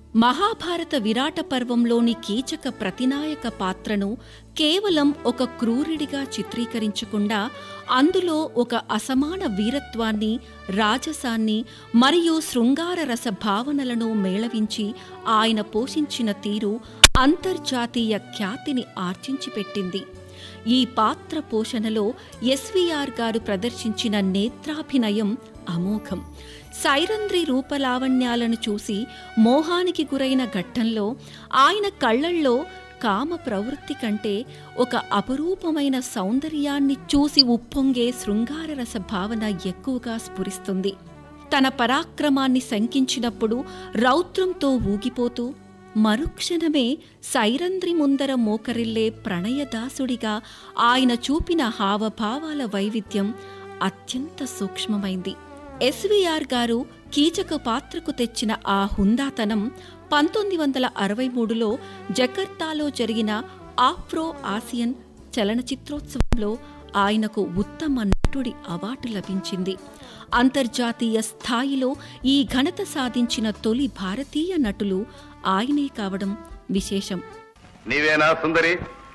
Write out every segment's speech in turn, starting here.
మహాభారత విరాట పర్వంలోని కీచక ప్రతినాయక పాత్రను కేవలం ఒక క్రూరుడిగా చిత్రీకరించకుండా అందులో ఒక అసమాన వీరత్వాన్ని రాజసాన్ని మరియు శృంగార రస భావనలను మేళవించి ఆయన పోషించిన తీరు అంతర్జాతీయ ఖ్యాతిని ఆర్జించిపెట్టింది ఈ పాత్ర పోషణలో ఎస్వీఆర్ గారు ప్రదర్శించిన నేత్రాభినయం అమోఘం సైరంధ్రి రూపలావణ్యాలను చూసి మోహానికి గురైన ఘట్టంలో ఆయన కళ్ళల్లో కామ ప్రవృత్తి కంటే ఒక అపురూపమైన సౌందర్యాన్ని చూసి ఉప్పొంగే శృంగారరస భావన ఎక్కువగా స్ఫురిస్తుంది తన పరాక్రమాన్ని శంకించినప్పుడు రౌద్రంతో ఊగిపోతూ మరుక్షణమే సైరంధ్రి ముందర మోకరిల్లే ప్రణయదాసుడిగా ఆయన చూపిన హావభావాల వైవిధ్యం అత్యంత సూక్ష్మమైంది ఎస్వీఆర్ గారు కీచక పాత్రకు తెచ్చిన ఆ హుందాతనం పంతొమ్మిది వందల అరవై మూడులో జకర్తాలో జరిగిన ఆఫ్రో ఆసియన్ చలనచిత్రోత్సవంలో ఆయనకు ఉత్తమ నటుడి అవార్డు లభించింది అంతర్జాతీయ స్థాయిలో ఈ ఘనత సాధించిన తొలి భారతీయ నటులు ఆయనే కావడం విశేషం నీవేనా సుందరి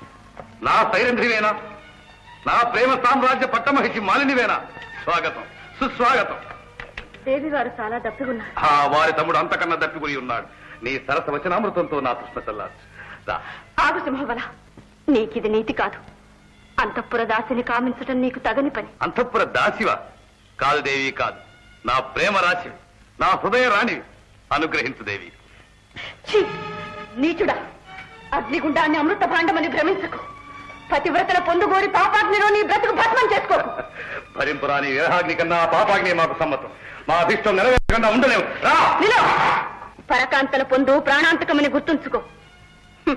నా సైరంధ్రివేనా నా ప్రేమ సామ్రాజ్య పట్టమహిషి మాలినివేనా స్వాగతం సుస్వాగతం దేవి వారు చాలా దప్పిగున్నారు ఆ వారి తమ్ముడు అంతకన్నా దప్పికుని ఉన్నాడు నీ సరస వచనామృతంతో నా కృష్ణ చల్లారు రా. ఆగు సింహవల నీకిది నీతి కాదు అంతఃపుర దాసిని కామించటం నీకు తగని పని అంతఃపుర దాసివా కాదు దేవి కాదు నా ప్రేమ రాశివి నా హృదయ రాణివి అనుగ్రహించు దేవి ఛీ! నీచుడా అగ్నిగుండాన్ని అమృత భాండమని భ్రమించకు పతివ్రతల పొందుగోరి పాపాగ్నిలో నీ బ్రతుకు భస్మం చేసుకో భరింపురాని విరహాగ్ని కన్నా ఆ పాపాగ్ని మాకు సమ్మతం మా అభిష్టం నెరవేరకుండా ఉండలేము రా నిలో పరకాంతల పొందు ప్రాణాంతకమని గుర్తుంచుకో హ్మ్.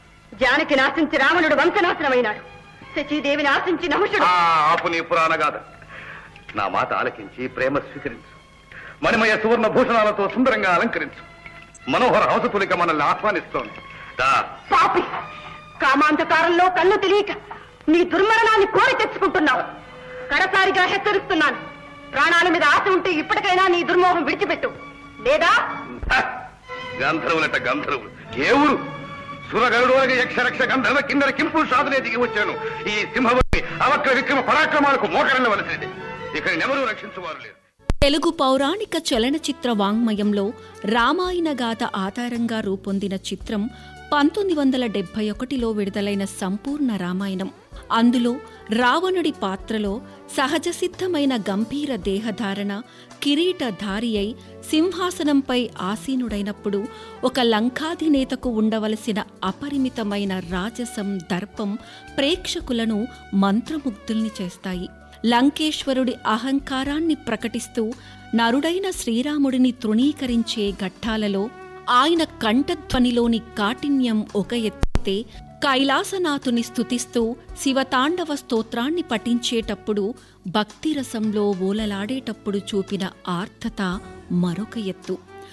జానకి నాశించి రావణుడు వంశనాశనమైనాడు శచీదేవిని ఆశించి నహుషుడు ఆ, ఆపు నీ పురాణ గాథ నా మాట ఆలకించి ప్రేమ స్వీకరించు మణిమయ సువర్ణ భూషణాలతో సుందరంగా అలంకరించు మనోహర హంసతులిక మనల్ని ఆహ్వానిస్తోంది దా. పాపి కామాంధకారంలో కన్ను తెలియక నీ దుర్మరణాన్ని కోరి తెచ్చుకుంటున్నావు కడసారిగా హెచ్చరిస్తున్నాను ప్రాణాల మీద ఆశ ఉంటే ఇప్పటికైనా నీ దుర్మోహం విడిచిపెట్టు లేదా హ! గంధర్వులట గంధర్వులు ఏ ఊరు సురగరుడోలగ యక్షరక్ష గంధర్వ కిందర కింపు సాధనే దిగి వచ్చాను ఈ సింహవతి అవక్ర విక్రమ పరాక్రమాలకు మోకరిల్లవలసింది ఇక్కడ ఎవరూ రక్షించువారు లేరు తెలుగు పౌరాణిక చలనచిత్ర వాంగ్మయంలో రామాయణ గాథ ఆధారంగా రూపొందిన చిత్రం పంతొమ్మిది వందల డెబ్బై ఒకటిలో విడుదలైన సంపూర్ణ రామాయణం అందులో రావణుడి పాత్రలో సహజ సిద్ధమైన గంభీర దేహధారణ కిరీటధారి అయి సింహాసనంపై ఆసీనుడైనప్పుడు ఒక లంకాధినేతకు ఉండవలసిన అపరిమితమైన రాజసం దర్పం ప్రేక్షకులను మంత్రముగ్ధుల్ని చేస్తాయి లంకేశ్వరుడి అహంకారాన్ని ప్రకటిస్తూ నరుడైన శ్రీరాముడిని తృణీకరించే ఘట్టాలలో ఆయన కంఠధ్వనిలోని కాఠిన్యం ఒక ఎత్తే కైలాసనాథుని స్తుతిస్తూ శివతాండవ స్తోత్రాన్ని పఠించేటప్పుడు భక్తిరసంలో ఓలలాడేటప్పుడు చూపిన ఆర్తత మరొక ఎత్తు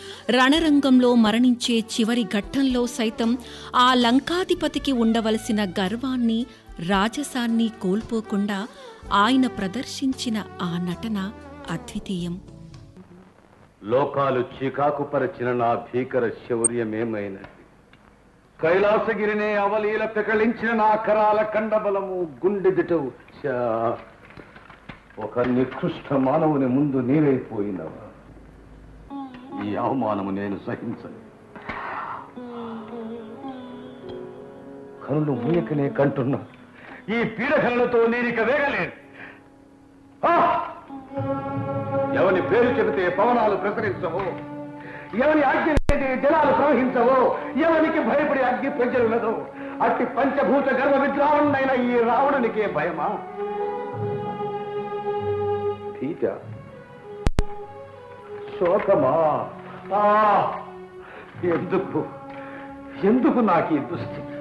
రణరంగంలో మరణించే చివరి ఘట్టంలో సైతం ఆ లంకాధిపతికి ఉండవలసిన గర్వాన్ని రాజసాన్ని కోల్పోకుండా ఆయన ప్రదర్శించిన ఆ నటన అద్వితీయం లోకాలు చికాకు పరిచిన నా భీకర శౌర్యమేమైనది కైలాసగిరినే అవలీల పెకళించిన నా కరాల కండబలము గుండెదిటవు ఛా! ఒక నికృష్ట మానవుని ముందు నీరైపోయినవా ఈ అవమానము నేను సహించను కనులు మూయకనే కంటున్నా ఈ పీడకలతో నేనిక వేగలేను ఆ! ఎవని పేరు చెబితే పవనాలు ప్రసరించవో ఎవని ఆజ్ఞ లేని జలాలు ప్రవహించవో ఎవనికి భయపడి అగ్ని ప్రజలున్నదో అట్టి పంచభూత గర్భ విద్రావణుడైన ఈ రావణునికే భయమా భీత శోకమా ఆ! ఎందుకు ఎందుకు నాకు ఈ దుస్థితి